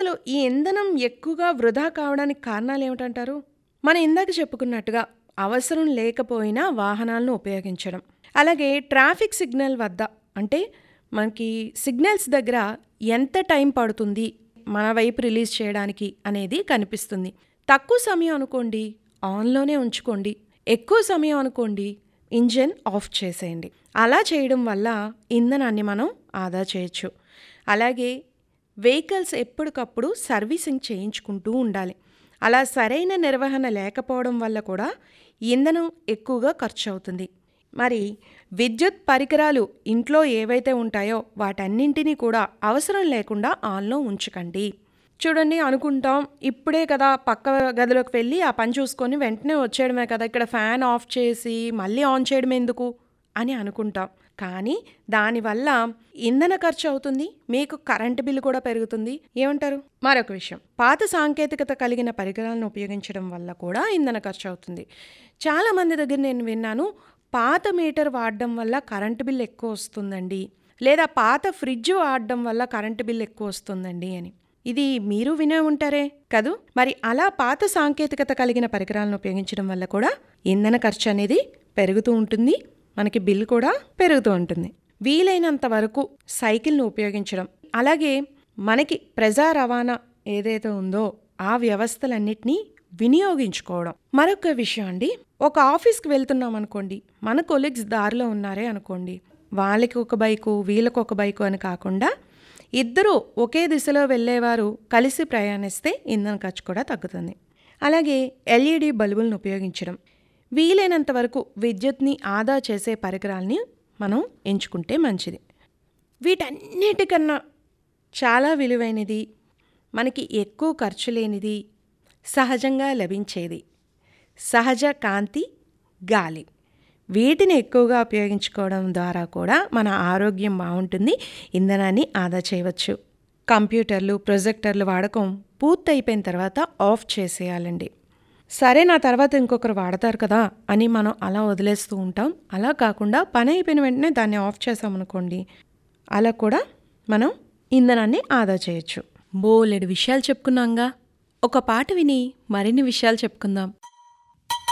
అసలు ఈ ఇంధనం ఎక్కువగా వృధా కావడానికి కారణాలు ఏమిటంటారు మనం ఇందాక చెప్పుకున్నట్టుగా అవసరం లేకపోయినా వాహనాలను ఉపయోగించడం అలాగే ట్రాఫిక్ సిగ్నల్ వద్ద అంటే మనకి సిగ్నల్స్ దగ్గర ఎంత టైం పడుతుంది మన వైపు రిలీజ్ చేయడానికి అనేది కనిపిస్తుంది తక్కువ సమయం అనుకోండి ఆన్లోనే ఉంచుకోండి ఎక్కువ సమయం అనుకోండి ఇంజన్ ఆఫ్ చేసేయండి అలా చేయడం వల్ల ఇంధనాన్ని మనం ఆదా చేయొచ్చు అలాగే వెహికల్స్ ఎప్పటికప్పుడు సర్వీసింగ్ చేయించుకుంటూ ఉండాలి అలా సరైన నిర్వహణ లేకపోవడం వల్ల కూడా ఇంధనం ఎక్కువగా ఖర్చు అవుతుంది మరి విద్యుత్ పరికరాలు ఇంట్లో ఏవైతే ఉంటాయో వాటన్నింటినీ కూడా అవసరం లేకుండా ఆన్లో ఉంచకండి చూడండి అనుకుంటాం ఇప్పుడే కదా పక్క గదిలోకి వెళ్ళి ఆ పని చూసుకొని వెంటనే వచ్చేయడమే కదా ఇక్కడ ఫ్యాన్ ఆఫ్ చేసి మళ్ళీ ఆన్ చేయడం ఎందుకు అని అనుకుంటాం కానీ దానివల్ల ఇంధన ఖర్చు అవుతుంది మీకు కరెంటు బిల్లు కూడా పెరుగుతుంది ఏమంటారు మరొక విషయం పాత సాంకేతికత కలిగిన పరికరాలను ఉపయోగించడం వల్ల కూడా ఇంధన ఖర్చు అవుతుంది చాలామంది దగ్గర నేను విన్నాను పాత మీటర్ వాడడం వల్ల కరెంటు బిల్ ఎక్కువ వస్తుందండి లేదా పాత ఫ్రిడ్జ్ వాడడం వల్ల కరెంటు బిల్ ఎక్కువ వస్తుందండి అని ఇది మీరు వినే ఉంటారే కదూ మరి అలా పాత సాంకేతికత కలిగిన పరికరాలను ఉపయోగించడం వల్ల కూడా ఇంధన ఖర్చు అనేది పెరుగుతూ ఉంటుంది మనకి బిల్ కూడా పెరుగుతూ ఉంటుంది వీలైనంత వరకు సైకిల్ను ఉపయోగించడం అలాగే మనకి ప్రజా రవాణా ఏదైతే ఉందో ఆ వ్యవస్థలన్నిటినీ వినియోగించుకోవడం మరొక విషయం అండి ఒక ఆఫీస్కి వెళ్తున్నాం అనుకోండి మన కొలీగ్స్ దారిలో ఉన్నారే అనుకోండి వాళ్ళకి ఒక బైకు వీళ్ళకి ఒక బైకు అని కాకుండా ఇద్దరూ ఒకే దిశలో వెళ్ళేవారు కలిసి ప్రయాణిస్తే ఇంధన ఖర్చు కూడా తగ్గుతుంది అలాగే ఎల్ఈడి బల్బులను ఉపయోగించడం వీలైనంత వరకు విద్యుత్ని ఆదా చేసే పరికరాల్ని మనం ఎంచుకుంటే మంచిది వీటన్నిటికన్నా చాలా విలువైనది మనకి ఎక్కువ ఖర్చు లేనిది సహజంగా లభించేది సహజ కాంతి గాలి వీటిని ఎక్కువగా ఉపయోగించుకోవడం ద్వారా కూడా మన ఆరోగ్యం బాగుంటుంది ఇంధనాన్ని ఆదా చేయవచ్చు కంప్యూటర్లు ప్రొజెక్టర్లు వాడకం పూర్తయిపోయిన తర్వాత ఆఫ్ చేసేయాలండి సరే నా తర్వాత ఇంకొకరు వాడతారు కదా అని మనం అలా వదిలేస్తూ ఉంటాం అలా కాకుండా పని అయిపోయిన వెంటనే దాన్ని ఆఫ్ చేసామనుకోండి అలా కూడా మనం ఇంధనాన్ని ఆదా చేయొచ్చు బోలెడు విషయాలు చెప్పుకున్నాంగా ఒక పాట విని మరిన్ని విషయాలు చెప్పుకుందాం